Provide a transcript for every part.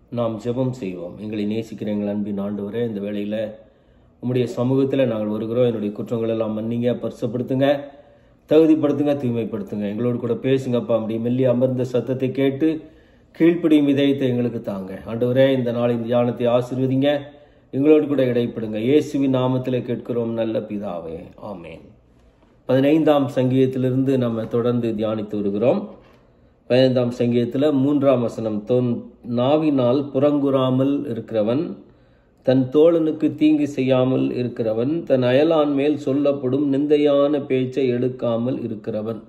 நாம் ஜெபம் செய்வோம் எங்களை நேசிக்கிற எங்கள் அன்பின் ஆண்டவரே இந்த வேளையில் உம்முடைய சமூகத்தில் நாங்கள் வருகிறோம் என்னுடைய குற்றங்கள் எல்லாம் மன்னிங்க பரிசப்படுத்துங்க தகுதிப்படுத்துங்க தூய்மைப்படுத்துங்க எங்களோடு கூட பேசுங்கப்பா அப்படி மெல்லி அமர்ந்த சத்தத்தை கேட்டு கீழ்ப்படியும் இதயத்தை எங்களுக்கு தாங்க ஆண்டவரே இந்த நாளின் தியானத்தை ஆசீர்வதிங்க எங்களோடு கூட இடைப்படுங்க இயேசுவின் நாமத்தில் கேட்கிறோம் நல்ல பிதாவே ஆமேன் பதினைந்தாம் சங்கீதத்திலிருந்து நம்ம தொடர்ந்து தியானித்து வருகிறோம் பதினைந்தாம் சங்கீதத்தில் மூன்றாம் வசனம் தொன் நாவினால் புறங்குறாமல் இருக்கிறவன் தன் தோழனுக்கு தீங்கு செய்யாமல் இருக்கிறவன் தன் அயலான் மேல் சொல்லப்படும் நிந்தையான பேச்சை எடுக்காமல் இருக்கிறவன்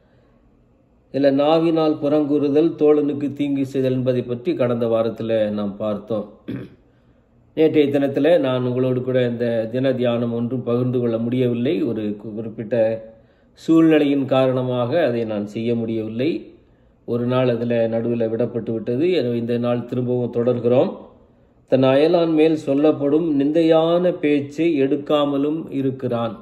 இதில் நாவினால் புறங்குறுதல் தோழனுக்கு தீங்கு செய்தல் என்பதை பற்றி கடந்த வாரத்தில் நாம் பார்த்தோம் நேற்றைய தினத்தில் நான் உங்களோடு கூட இந்த தின தியானம் ஒன்றும் பகிர்ந்து கொள்ள முடியவில்லை ஒரு குறிப்பிட்ட சூழ்நிலையின் காரணமாக அதை நான் செய்ய முடியவில்லை ஒரு நாள் அதில் நடுவில் விடப்பட்டு விட்டது எனவே இந்த நாள் திரும்பவும் தொடர்கிறோம் தன் அயலான் மேல் சொல்லப்படும் நிந்தையான பேச்சை எடுக்காமலும் இருக்கிறான்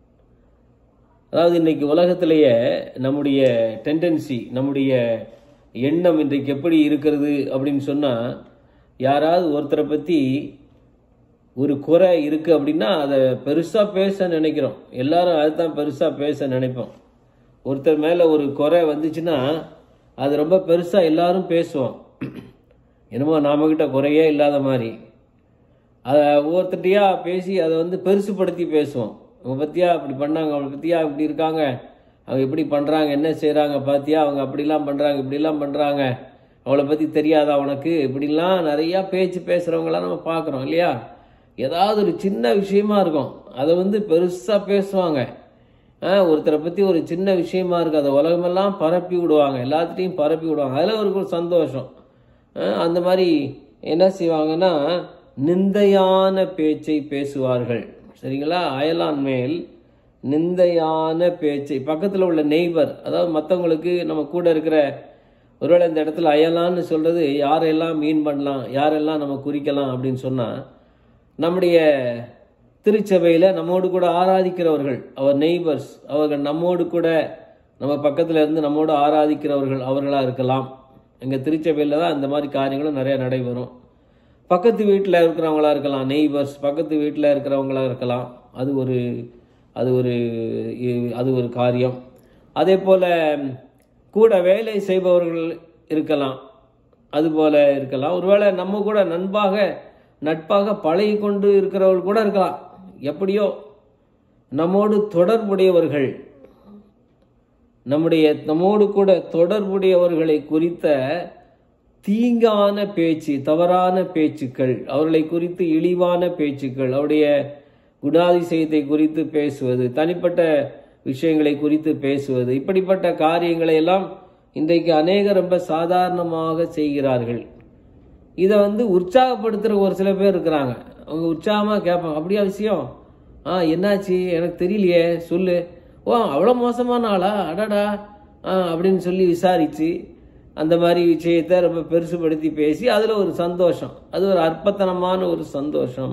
அதாவது இன்னைக்கு உலகத்திலேயே நம்முடைய டெண்டன்சி நம்முடைய எண்ணம் இன்றைக்கு எப்படி இருக்கிறது அப்படின்னு சொன்னால் யாராவது ஒருத்தரை பற்றி ஒரு குறை இருக்குது அப்படின்னா அதை பெருசாக பேச நினைக்கிறோம் எல்லாரும் அதுதான் பெருசாக பேச நினைப்போம் ஒருத்தர் மேலே ஒரு குறை வந்துச்சுன்னா அது ரொம்ப பெருசாக எல்லாரும் பேசுவோம் என்னமோ நாமக்கிட்ட குறையே இல்லாத மாதிரி அதை ஒவ்வொருத்தட்டையா பேசி அதை வந்து பெருசுப்படுத்தி பேசுவோம் அவங்க பற்றியா அப்படி பண்ணாங்க அவங்களை பற்றியா இப்படி இருக்காங்க அவங்க இப்படி பண்ணுறாங்க என்ன செய்கிறாங்க பார்த்தியா அவங்க அப்படிலாம் பண்ணுறாங்க இப்படிலாம் பண்ணுறாங்க அவளை பற்றி தெரியாதா உனக்கு இப்படிலாம் நிறையா பேச்சு பேசுகிறவங்களாம் நம்ம பார்க்குறோம் இல்லையா ஏதாவது ஒரு சின்ன விஷயமா இருக்கும் அதை வந்து பெருசாக பேசுவாங்க ஒருத்தரை பற்றி ஒரு சின்ன விஷயமா இருக்குது அதை உலகமெல்லாம் பரப்பி விடுவாங்க எல்லாத்துட்டையும் பரப்பி விடுவாங்க அதில் ஒரு சந்தோஷம் அந்த மாதிரி என்ன செய்வாங்கன்னா நிந்தையான பேச்சை பேசுவார்கள் சரிங்களா அயலான் மேல் நிந்தையான பேச்சை பக்கத்தில் உள்ள நெய்பர் அதாவது மற்றவங்களுக்கு நம்ம கூட இருக்கிற ஒருவேளை இந்த இடத்துல அயலான்னு சொல்கிறது யாரெல்லாம் மீன் பண்ணலாம் யாரெல்லாம் நம்ம குறிக்கலாம் அப்படின்னு சொன்னால் நம்முடைய திருச்சபையில் நம்மோடு கூட ஆராதிக்கிறவர்கள் அவர் நெய்பர்ஸ் அவர்கள் நம்மோடு கூட நம்ம பக்கத்தில் இருந்து நம்மோடு ஆராதிக்கிறவர்கள் அவர்களாக இருக்கலாம் எங்கள் திருச்சபையில் தான் இந்த மாதிரி காரியங்களும் நிறையா நடைபெறும் பக்கத்து வீட்டில் இருக்கிறவங்களா இருக்கலாம் நெய்பர்ஸ் பக்கத்து வீட்டில் இருக்கிறவங்களா இருக்கலாம் அது ஒரு அது ஒரு அது ஒரு காரியம் அதே போல் கூட வேலை செய்பவர்கள் இருக்கலாம் அதுபோல் இருக்கலாம் ஒருவேளை நம்ம கூட நண்பாக நட்பாக பழகி கொண்டு இருக்கிறவர்கள் கூட இருக்கலாம் எப்படியோ நம்மோடு தொடர்புடையவர்கள் நம்முடைய நம்மோடு கூட தொடர்புடையவர்களை குறித்த தீங்கான பேச்சு தவறான பேச்சுக்கள் அவர்களை குறித்து இழிவான பேச்சுக்கள் அவருடைய குணாதிசயத்தை குறித்து பேசுவது தனிப்பட்ட விஷயங்களை குறித்து பேசுவது இப்படிப்பட்ட காரியங்களை எல்லாம் இன்றைக்கு அநேகர் ரொம்ப சாதாரணமாக செய்கிறார்கள் இதை வந்து உற்சாகப்படுத்துகிற ஒரு சில பேர் இருக்கிறாங்க அவங்க உற்சாகமாக கேட்பாங்க அப்படியா விஷயம் ஆ என்னாச்சு எனக்கு தெரியலையே சொல்லு ஓ அவ்வளோ மோசமான ஆளா அடடா ஆ அப்படின்னு சொல்லி விசாரித்து அந்த மாதிரி விஷயத்தை ரொம்ப பெருசுபடுத்தி பேசி அதில் ஒரு சந்தோஷம் அது ஒரு அற்பத்தனமான ஒரு சந்தோஷம்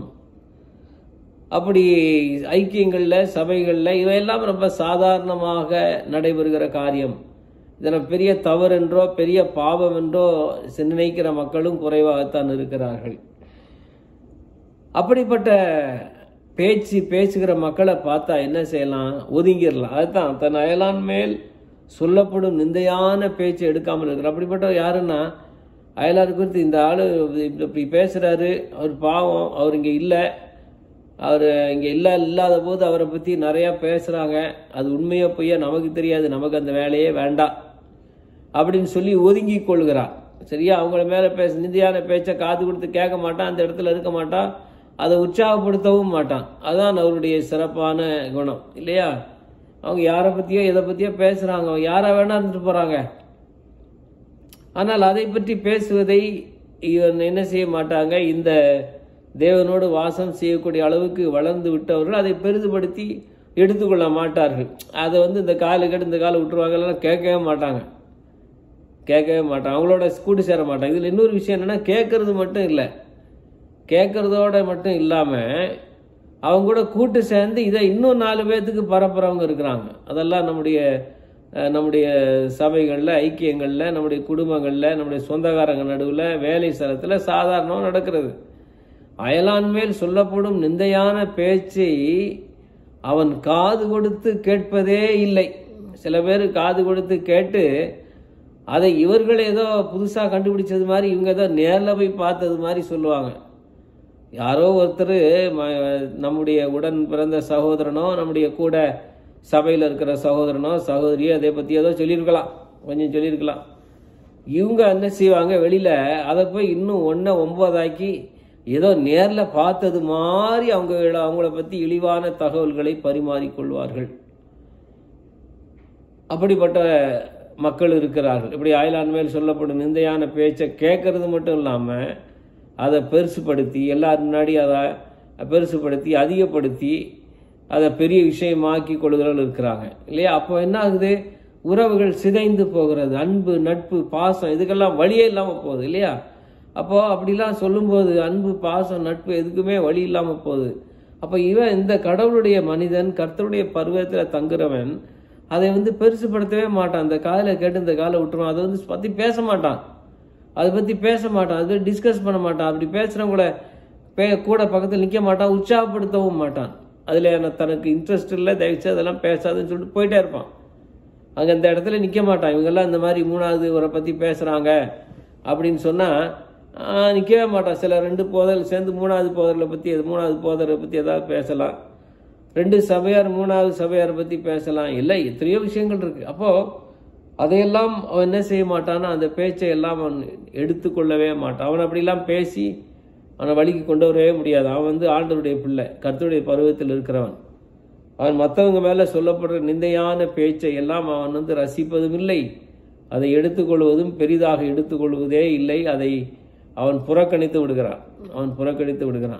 அப்படி ஐக்கியங்களில் சபைகளில் இவையெல்லாம் ரொம்ப சாதாரணமாக நடைபெறுகிற காரியம் இதில் பெரிய தவறு என்றோ பெரிய பாவம் என்றோ நினைக்கிற மக்களும் குறைவாகத்தான் இருக்கிறார்கள் அப்படிப்பட்ட பேச்சு பேசுகிற மக்களை பார்த்தா என்ன செய்யலாம் ஒதுங்கிடலாம் அதுதான் தன் அயலான் மேல் சொல்லப்படும் நிந்தையான பேச்சு எடுக்காமல் இருக்கிற அப்படிப்பட்ட யாருன்னா அயலார் குறித்து இந்த ஆள் இப்படி பேசுகிறாரு அவர் பாவம் அவர் இங்கே இல்லை அவர் இங்கே இல்லை இல்லாத போது அவரை பற்றி நிறையா பேசுகிறாங்க அது உண்மையோ பொய்யா நமக்கு தெரியாது நமக்கு அந்த வேலையே வேண்டாம் அப்படின்னு சொல்லி ஒதுங்கி கொள்கிறார் சரியா அவங்கள மேலே பேச நிதியான பேச்சை காது கொடுத்து கேட்க மாட்டான் அந்த இடத்துல இருக்க மாட்டான் அதை உற்சாகப்படுத்தவும் மாட்டான் அதுதான் அவருடைய சிறப்பான குணம் இல்லையா அவங்க யாரை பற்றியோ எதை பற்றியோ பேசுகிறாங்க அவங்க யாரை வேணா இருந்துட்டு போகிறாங்க ஆனால் அதை பற்றி பேசுவதை இவன் என்ன செய்ய மாட்டாங்க இந்த தேவனோடு வாசம் செய்யக்கூடிய அளவுக்கு வளர்ந்து விட்டவர்கள் அதை பெரிதுபடுத்தி எடுத்துக்கொள்ள மாட்டார்கள் அதை வந்து இந்த காலு கட்டு இந்த காலை விட்டுருவாங்கலாம் கேட்கவே மாட்டாங்க கேட்கவே மாட்டாங்க அவங்களோட கூட்டு சேர மாட்டாங்க இதில் இன்னொரு விஷயம் என்னென்னா கேட்கறது மட்டும் இல்லை கேட்குறதோட மட்டும் இல்லாமல் அவங்க கூட கூட்டு சேர்ந்து இதை இன்னும் நாலு பேர்த்துக்கு பரப்புறவங்க இருக்கிறாங்க அதெல்லாம் நம்முடைய அஹ், நம்முடைய சபைகளில் ஐக்கியங்களில் நம்முடைய குடும்பங்களில் நம்முடைய சொந்தக்காரங்க நடுவில் வேலை ஸ்தலத்தில் சாதாரணமாக நடக்கிறது அயலான் மேல் சொல்லப்படும் நிந்தையான பேச்சை அவன் காது கொடுத்து கேட்பதே இல்லை சில பேர் காது கொடுத்து கேட்டு அதை இவர்கள் ஏதோ புதுசாக கண்டுபிடிச்சது மாதிரி இவங்க ஏதோ நேரில் போய் பார்த்தது மாதிரி சொல்லுவாங்க யாரோ ஒருத்தர் நம்முடைய உடன் பிறந்த சகோதரனோ நம்முடைய கூட சபையில் இருக்கிற சகோதரனோ சகோதரியோ அதை பற்றி ஏதோ சொல்லியிருக்கலாம் கொஞ்சம் சொல்லியிருக்கலாம் இவங்க என்ன செய்வாங்க வெளியில் அதை போய் இன்னும் ஒன்றை ஒன்பதாக்கி ஏதோ நேரில் பார்த்தது மாதிரி அவங்க அவங்கள பற்றி இழிவான தகவல்களை பரிமாறிக்கொள்வார்கள் அப்படிப்பட்ட மக்கள் இருக்கிறார்கள் இப்படி ஆயிலான் மேல் சொல்லப்படும் நிந்தையான பேச்சை கேட்கறது மட்டும் இல்லாமல் அதை பெருசுப்படுத்தி எல்லார் முன்னாடி அதை பெருசுப்படுத்தி அதிகப்படுத்தி அதை பெரிய விஷயமாக்கி கொள்கிறவர்கள் இருக்கிறாங்க இல்லையா அப்போ என்ன ஆகுது உறவுகள் சிதைந்து போகிறது அன்பு நட்பு பாசம் இதுக்கெல்லாம் வழியே இல்லாமல் போகுது இல்லையா அப்போ அப்படிலாம் சொல்லும்போது அன்பு பாசம் நட்பு எதுக்குமே வழி இல்லாமல் போகுது அப்போ இவன் இந்த கடவுளுடைய மனிதன் கர்த்தருடைய பருவத்தில் தங்குறவன் அதை வந்து பெருசுப்படுத்தவே மாட்டான் இந்த காதில் கேட்டு இந்த காலை விட்டுருவான் அதை வந்து பற்றி பேச மாட்டான் அதை பற்றி பேச மாட்டான் அது டிஸ்கஸ் பண்ண மாட்டான் அப்படி பேசுகிறவங்கள பே கூட பக்கத்தில் நிற்க மாட்டான் உற்சாகப்படுத்தவும் மாட்டான் அதில் எனக்கு தனக்கு இன்ட்ரெஸ்ட் இல்லை தயவுச்சு அதெல்லாம் பேசாதுன்னு சொல்லிட்டு போயிட்டே இருப்பான் அங்கே இந்த இடத்துல நிற்க மாட்டான் இவங்கெல்லாம் இந்த மாதிரி மூணாவது இவரை பற்றி பேசுகிறாங்க அப்படின்னு சொன்னால் நிற்கவே மாட்டான் சில ரெண்டு போதல் சேர்ந்து மூணாவது போதலை பற்றி மூணாவது போதரை பற்றி ஏதாவது பேசலாம் ரெண்டு சபையார் மூணாவது சபையாரை பற்றி பேசலாம் இல்லை எத்தனையோ விஷயங்கள் இருக்குது அப்போது அதையெல்லாம் அவன் என்ன செய்ய மாட்டான்னா அந்த பேச்சை எல்லாம் அவன் எடுத்துக்கொள்ளவே மாட்டான் அவன் அப்படிலாம் பேசி அவனை வழிக்கு கொண்டு வரவே முடியாது அவன் வந்து ஆண்டவருடைய பிள்ளை கர்த்தருடைய பருவத்தில் இருக்கிறவன் அவன் மற்றவங்க மேலே சொல்லப்படுற நிந்தையான பேச்சை எல்லாம் அவன் வந்து ரசிப்பதும் இல்லை அதை எடுத்துக்கொள்வதும் பெரிதாக எடுத்துக்கொள்வதே இல்லை அதை அவன் புறக்கணித்து விடுகிறான் அவன் புறக்கணித்து விடுகிறான்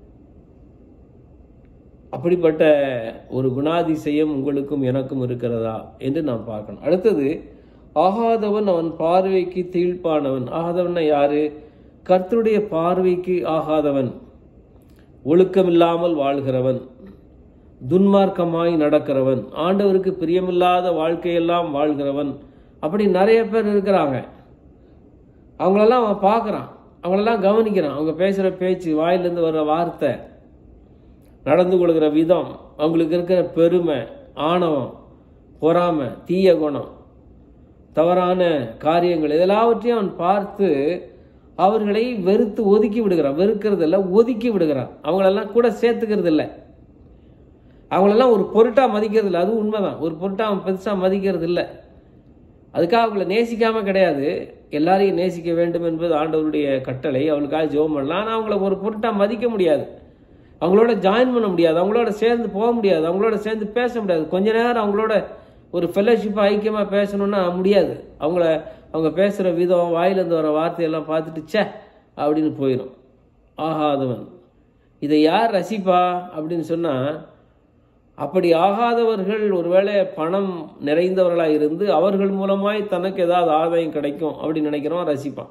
அப்படிப்பட்ட ஒரு குணாதிசயம் உங்களுக்கும் எனக்கும் இருக்கிறதா என்று நாம் பார்க்கணும் அடுத்தது ஆகாதவன் அவன் பார்வைக்கு தீழ்ப்பானவன் ஆகாதவன் யாரு கர்த்தருடைய பார்வைக்கு ஆகாதவன் ஒழுக்கமில்லாமல் வாழ்கிறவன் துன்மார்க்கமாய் நடக்கிறவன் ஆண்டவருக்கு பிரியமில்லாத வாழ்க்கையெல்லாம் வாழ்கிறவன் அப்படி நிறைய பேர் இருக்கிறாங்க அவங்களெல்லாம் அவன் பார்க்குறான் அவங்களெல்லாம் கவனிக்கிறான் அவங்க பேசுகிற பேச்சு வாயிலிருந்து வர்ற வார்த்தை நடந்து கொள்கிற விதம் அவங்களுக்கு இருக்கிற பெருமை ஆணவம் பொறாமை தீய குணம் தவறான காரியங்கள் இதெல்லாவற்றையும் அவன் பார்த்து அவர்களை வெறுத்து ஒதுக்கி விடுகிறான் வெறுக்கிறது இல்லை ஒதுக்கி விடுகிறான் அவங்களெல்லாம் கூட சேர்த்துக்கிறது இல்லை அவங்களெல்லாம் ஒரு பொருட்டாக மதிக்கிறது இல்லை அதுவும் உண்மைதான் ஒரு பொருட்டாக அவன் பெருசாக மதிக்கிறது இல்லை அதுக்காக அவங்கள நேசிக்காம கிடையாது எல்லாரையும் நேசிக்க வேண்டும் என்பது ஆண்டவருடைய கட்டளை அவளுக்காக ஜெபம் பண்ணலாம் ஆனால் அவங்கள ஒரு பொருட்டாக மதிக்க முடியாது அவங்களோட ஜாயின் பண்ண முடியாது அவங்களோட சேர்ந்து போக முடியாது அவங்களோட சேர்ந்து பேச முடியாது கொஞ்ச நேரம் அவங்களோட ஒரு ஃபெல்லோஷிப்பாக ஐக்கியமாக பேசணும்னா முடியாது அவங்கள அவங்க பேசுகிற விதம் வாயிலேருந்து வர வார்த்தையெல்லாம் பார்த்துட்டு ச்சே அப்படின்னு போயிடும் ஆகாதவன் இதை யார் ரசிப்பா அப்படின்னு சொன்னால் அப்படி ஆகாதவர்கள் ஒருவேளை பணம் நிறைந்தவர்களாக இருந்து அவர்கள் மூலமாய் தனக்கு ஏதாவது ஆதாயம் கிடைக்கும் அப்படின்னு நினைக்கிறவன் ரசிப்பான்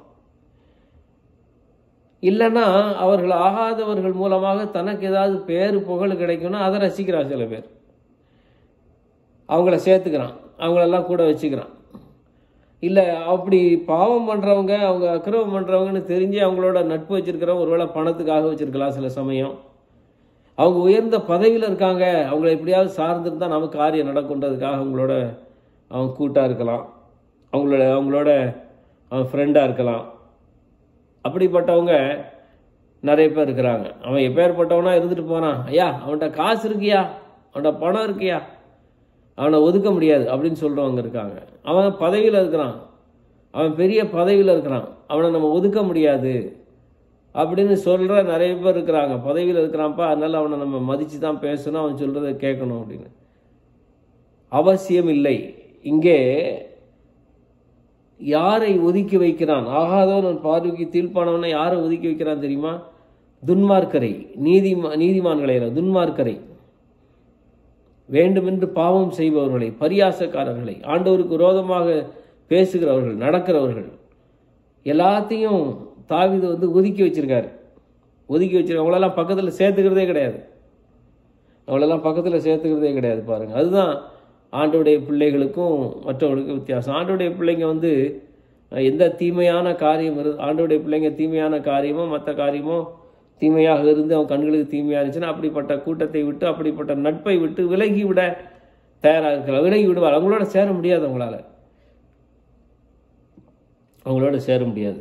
இல்லைன்னா அவர்கள் ஆகாதவர்கள் மூலமாக தனக்கு ஏதாவது பேரு புகழ் கிடைக்கும்னா அதை ரசிக்கிறான் சில பேர் அவங்கள சேர்த்துக்கிறான் அவங்களெல்லாம் கூட வச்சுக்கிறான் இல்லை அப்படி பாவம் பண்ணுறவங்க அவங்க அக்கிரமம் பண்ணுறவங்கன்னு தெரிஞ்சு அவங்களோட நட்பு வச்சிருக்கிறவங்க ஒருவேளை பணத்துக்காக வச்சிருக்கலாம் சில சமயம் அவங்க உயர்ந்த பதவியில் இருக்காங்க அவங்கள எப்படியாவது சார்ந்திருந்தால் நமக்கு காரியம் நடக்குன்றதுக்காக அவங்களோட அவன் கூட்டாக இருக்கலாம் அவங்களோட அவங்களோட அவன் ஃப்ரெண்டாக இருக்கலாம் அப்படிப்பட்டவங்க நிறைய பேர் இருக்கிறாங்க அவன் எப்பேற்பட்டவனா இருந்துட்டு போகிறான் ஐயா அவன்கிட்ட காசு இருக்கியா அவன்கிட்ட பணம் இருக்கியா அவனை ஒதுக்க முடியாது அப்படின்னு சொல்கிறவங்க இருக்காங்க அவன் பதவியில் இருக்கிறான் அவன் பெரிய பதவியில் இருக்கிறான் அவனை நம்ம ஒதுக்க முடியாது அப்படின்னு சொல்கிற நிறைய பேர் இருக்கிறாங்க பதவியில் இருக்கிறான்ப்பா அதனால் அவனை நம்ம மதித்து தான் பேசணும் அவன் சொல்கிறத கேட்கணும் அப்படின்னு அவசியம் இல்லை இங்கே யாரை ஒதுக்கி வைக்கிறான் ஆகாதவன் பார்வைக்கு தீர்ப்பானவனை யாரை ஒதுக்கி வைக்கிறான் தெரியுமா துன்மார்க்கரை நீதிமா நீதிமான்களை அல்ல, துன்மார்க்கரை வேண்டுமென்று பாவம் செய்பவர்களை பரியாசக்காரர்களை ஆண்டவருக்கு விரோதமாக பேசுகிறவர்கள் நடக்கிறவர்கள் எல்லாத்தையும் தாவிது வந்து ஒதுக்கி வச்சிருக்காரு ஒதுக்கி வச்சிருக்க அவங்களெல்லாம் பக்கத்தில் சேர்த்துக்கிறதே கிடையாது அவங்களெல்லாம் பக்கத்தில் சேர்த்துக்கிறதே கிடையாது பாருங்க அதுதான் ஆண்டோடைய பிள்ளைகளுக்கும் மற்றவங்களுக்கும் வித்தியாசம் ஆண்டோடைய பிள்ளைங்க வந்து அஹ், எந்த தீமையான காரியம் இரு ஆண்டோடைய பிள்ளைங்க தீமையான காரியமோ மற்ற காரியமோ தீமையாக இருந்து அவன் கண்களுக்கு தீமையாக இருந்துச்சுன்னா அப்படிப்பட்ட கூட்டத்தை விட்டு அப்படிப்பட்ட நட்பை விட்டு விலகி விட தயாராக இருக்கிறார் விலகி விடுவார் அவங்களோட சேர முடியாது அவங்களால அவங்களோட சேர முடியாது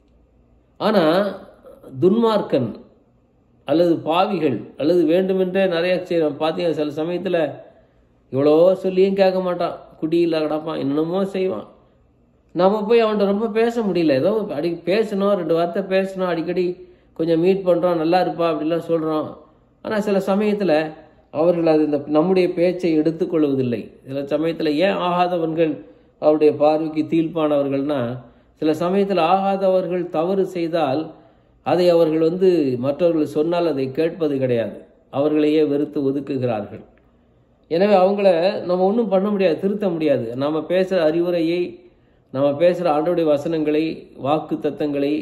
ஆனால் துன்மார்க்கன் அல்லது பாவிகள் அல்லது வேண்டுமென்றே நிறைய செய்யணும் பார்த்தீங்க சில சமயத்தில் இவ்வளோ சொல்லியும் கேட்க மாட்டான் குடியில் கிடப்பான் என்னென்னமோ செய்வான் நம்ம போய் அவன்கிட்ட ரொம்ப பேச முடியல ஏதோ அடி பேசணும் ரெண்டு வார்த்தை பேசணும் அடிக்கடி கொஞ்சம் மீட் பண்ணுறோம் நல்லா இருப்பா அப்படிலாம் சொல்கிறோம் ஆனால் சில சமயத்தில் அவர்கள் அது இந்த நம்முடைய பேச்சை எடுத்துக்கொள்வதில்லை சில சமயத்தில் ஏன் ஆகாதவர்கள் அவருடைய பார்வைக்கு தீர்ப்பானவர்கள்னா சில சமயத்தில் ஆகாதவர்கள் தவறு செய்தால் அதை அவர்கள் வந்து மற்றவர்கள் சொன்னால் அதை கேட்பது கிடையாது அவர்களையே வெறுத்து ஒதுக்குகிறார்கள் எனவே அவங்கள நம்ம ஒன்றும் பண்ண முடியாது திருத்த முடியாது நம்ம பேசுகிற அறிவுரையை நம்ம பேசுகிற ஆண்டோடைய வசனங்களை வாக்கு தத்தங்களை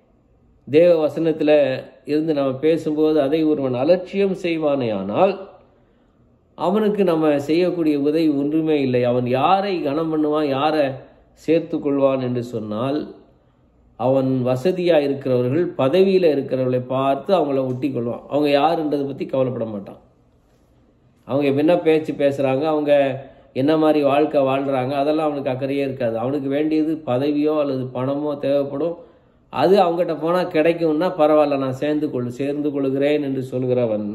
தேவ வசனத்தில் இருந்து நம்ம பேசும்போது அதை ஒருவன் அலட்சியம் செய்வானே ஆனால் அவனுக்கு நம்ம செய்யக்கூடிய உதவி ஒன்றுமே இல்லை அவன் யாரை கனம் பண்ணுவான் யாரை சேர்த்து கொள்வான் என்று சொன்னால் அவன் வசதியாக இருக்கிறவர்கள் பதவியில் இருக்கிறவர்களை பார்த்து அவங்கள ஒட்டி கொள்வான் அவங்க யாருன்றதை பற்றி கவலைப்பட மாட்டான் அவங்க என்ன பேச்சு பேசுகிறாங்க அவங்க என்ன மாதிரி வாழ்க்கை வாழ்கிறாங்க அதெல்லாம் அவனுக்கு அக்கறையே இருக்காது அவனுக்கு வேண்டியது பதவியோ அல்லது பணமோ தேவைப்படும் அது அவங்ககிட்ட போனால் கிடைக்கும்னா பரவாயில்ல நான் சேர்ந்து கொள்ளு சேர்ந்து கொள்கிறேன் என்று சொல்கிறவன்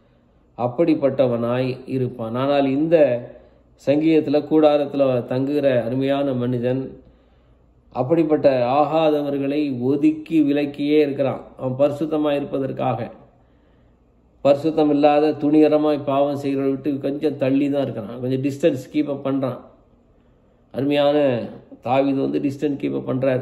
அப்படிப்பட்டவனாய் இருப்பான் ஆனால் இந்த சங்கீதத்தில் கூடாரத்தில் தங்குகிற அருமையான மனிதன் அப்படிப்பட்ட ஆகாதவர்களை ஒதுக்கி விலக்கியே இருக்கிறான் அவன் பரிசுத்தமாக இருப்பதற்காக பரிசுத்தம் இல்லாத துணிகரமாய் பாவம் செய்கிறவரை விட்டு கொஞ்சம் தள்ளி தான் இருக்கிறான் கொஞ்சம் டிஸ்டன்ஸ் கீப் அப் பண்ணுறான் அருமையான தாவிது வந்து டிஸ்டன்ஸ் கீப் அப் பண்ணுறாரு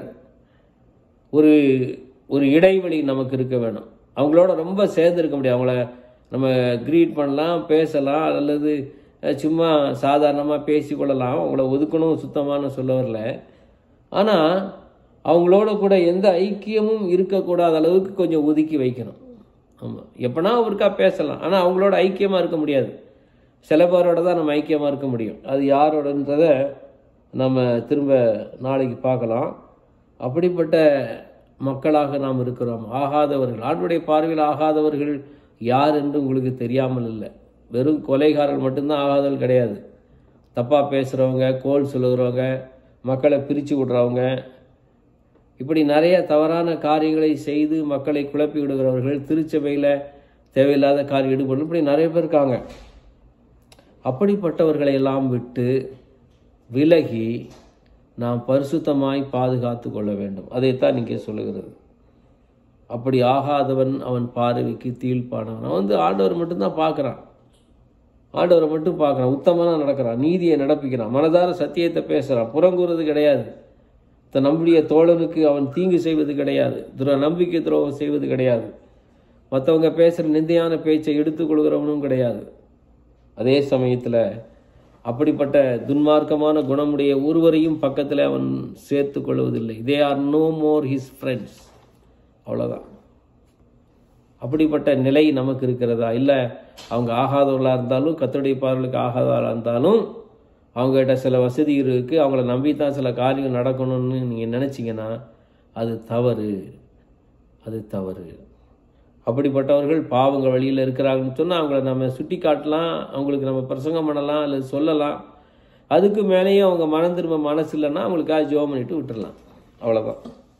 ஒரு ஒரு இடைவெளி நமக்கு இருக்க வேணும் அவங்களோட ரொம்ப சேர்ந்து இருக்க முடியாது அவங்கள நம்ம க்ரீட் பண்ணலாம் பேசலாம் அல்லது அஹ், சும்மா சாதாரணமாக பேசிக்கொள்ளலாம் அவங்கள ஒதுக்கணும் சுத்தமான சொல்ல வரல ஆனால் அவங்களோட கூட எந்த ஐக்கியமும் இருக்கக்கூடாத அளவுக்கு கொஞ்சம் ஒதுக்கி வைக்கணும் ஆமாம் எப்போனா ஒருக்கா பேசலாம் ஆனால் அவங்களோட ஐக்கியமாக இருக்க முடியாது சில பேரோட தான் நம்ம ஐக்கியமாக இருக்க முடியும் அது யாரோடன்றதை நம்ம திரும்ப நாளைக்கு பார்க்கலாம் அப்படிப்பட்ட மக்களாக நாம் இருக்கிறோம் ஆகாதவர்கள் ஆண்டுடைய பார்வையில் ஆகாதவர்கள் யார் என்று உங்களுக்கு தெரியாமல் இல்லை வெறும் கொலைகாரர்கள் மட்டும்தான் ஆகாதவர்கள் கிடையாது தப்பாக பேசுகிறவங்க கோல் சொல்லுகிறவங்க மக்களை பிரித்து விடுறவங்க இப்படி நிறைய தவறான காரியங்களை செய்து மக்களை குழப்பி விடுகிறவர்கள் திருச்சபையில் தேவையில்லாத காரியம் ஈடுபடும் இப்படி நிறைய பேர் இருக்காங்க அப்படிப்பட்டவர்களை எல்லாம் விட்டு விலகி நாம் பரிசுத்தமாய் பாதுகாத்து கொள்ள வேண்டும் அதைத்தான் இங்கே சொல்லுகிறது அப்படி ஆகாதவன் அவன் பார்வைக்கு தீழ்ப்பானவன் அவன் வந்து ஆண்டவர் மட்டும்தான் பார்க்குறான் ஆண்டவரை மட்டும் பார்க்குறான் உத்தமனாக நடக்கிறான் நீதியை நடப்பிக்கிறான் மனதார சத்தியத்தை பேசுகிறான் புறங்கூறுறது கிடையாது தன் நம்முடைய தோழனுக்கு அவன் தீங்கு செய்வது கிடையாது துர நம்பிக்கை துரோகம் செய்வது கிடையாது மற்றவங்க பேசுகிற நிந்தையான பேச்சை எடுத்துக்கொள்கிறவனும் கிடையாது அதே சமயத்தில் அப்படிப்பட்ட துன்மார்க்கமான குணமுடைய ஒருவரையும் பக்கத்தில் அவன் சேர்த்து கொள்வதில்லை they are no more his friends அவ்வளோதான் அப்படிப்பட்ட நிலை நமக்கு இருக்கிறதா இல்லை அவங்க ஆகாதவர்களாக இருந்தாலும் கத்தருடைய பார்வைகளுக்கு ஆகாதவர்களாக இருந்தாலும் அவங்ககிட்ட சில வசதி இருக்குது அவங்கள நம்பி தான் சில காரியம் நடக்கணும்னு நீங்கள் நினச்சிங்கன்னா அது தவறு அது தவறு அப்படிப்பட்டவர்கள் பாவங்கள் வழியில் இருக்கிறாங்கன்னு சொன்னால் அவங்கள நம்ம சுட்டி காட்டலாம் அவங்களுக்கு நம்ம பிரசங்கம் பண்ணலாம் அல்லது சொல்லலாம் அதுக்கு மேலேயும் அவங்க மனம் திரும்ப மனசு இல்லைன்னா அவங்களுக்காக ஜோம் பண்ணிட்டு விட்டுறலாம் அவ்வளோதான்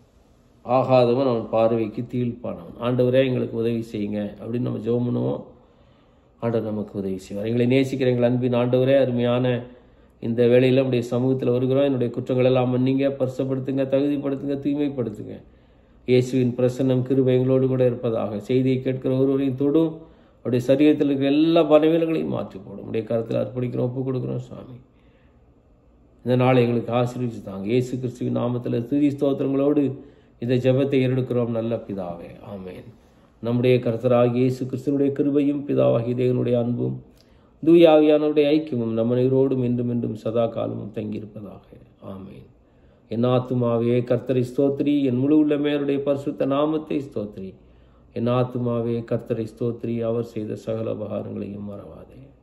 ஆகாதவன் அவன் பார்வைக்கு தீழ்ப்பானவன் ஆண்டவரே எங்களுக்கு உதவி செய்யுங்க அப்படின்னு நம்ம ஜெபம் பண்ணுவோம் ஆண்டவர் நமக்கு உதவி செய்வார் எங்களை நேசிக்கிற எங்கள் அன்பின் ஆண்டவரே அருமையான இந்த வேளையில் நம்முடைய சமூகத்தில் வருகிறோம் என்னுடைய குற்றங்கள் எல்லாம் மன்னிங்க பரிசப்படுத்துங்க தகுதிப்படுத்துங்க தூய்மைப்படுத்துங்க இயேசுவின் பிரசன்னம் கிருபை எங்களோடு கூட இருப்பதாக செய்தியை கேட்கிற ஒருவரையும் தொடும் அவருடைய சரீரத்தில் இருக்கிற எல்லா பலவீனங்களையும் மாற்றி போடும் உடைய கருத்தில் அர்ப்பணிக்கிறோம் ஒப்புக் கொடுக்குறோம் சுவாமி இந்த நாளை எங்களுக்கு ஆசீர்வதிச்சு தாங்க இயேசு கிறிஸ்துவின் நாமத்தில் துதி ஸ்தோத்திரங்களோடு இந்த ஜெபத்தை ஏறெடுக்கிறோம் நல்ல பிதாவே ஆமென் நம்முடைய கர்த்தராகிய இயேசு கிறிஸ்துவனுடைய கிருபையும் பிதாவாகிய தேவனுடைய அன்பும் தூயாவியானவருடைய ஐக்கியமும் நம்ம நீரோடும் என்றும் என்றும் சதா காலமும் தங்கியிருப்பதாக ஆமென் என் ஆத்துமாவே கர்த்தரை ஸ்தோத்ரி என் முழு உள்ளமையருடைய பரிசுத்த நாமத்தை ஸ்தோத்ரி என் ஆத்துமாவே கர்த்தரை ஸ்தோத்ரி அவர் செய்த சகல உபகாரங்களையும் மறவாதே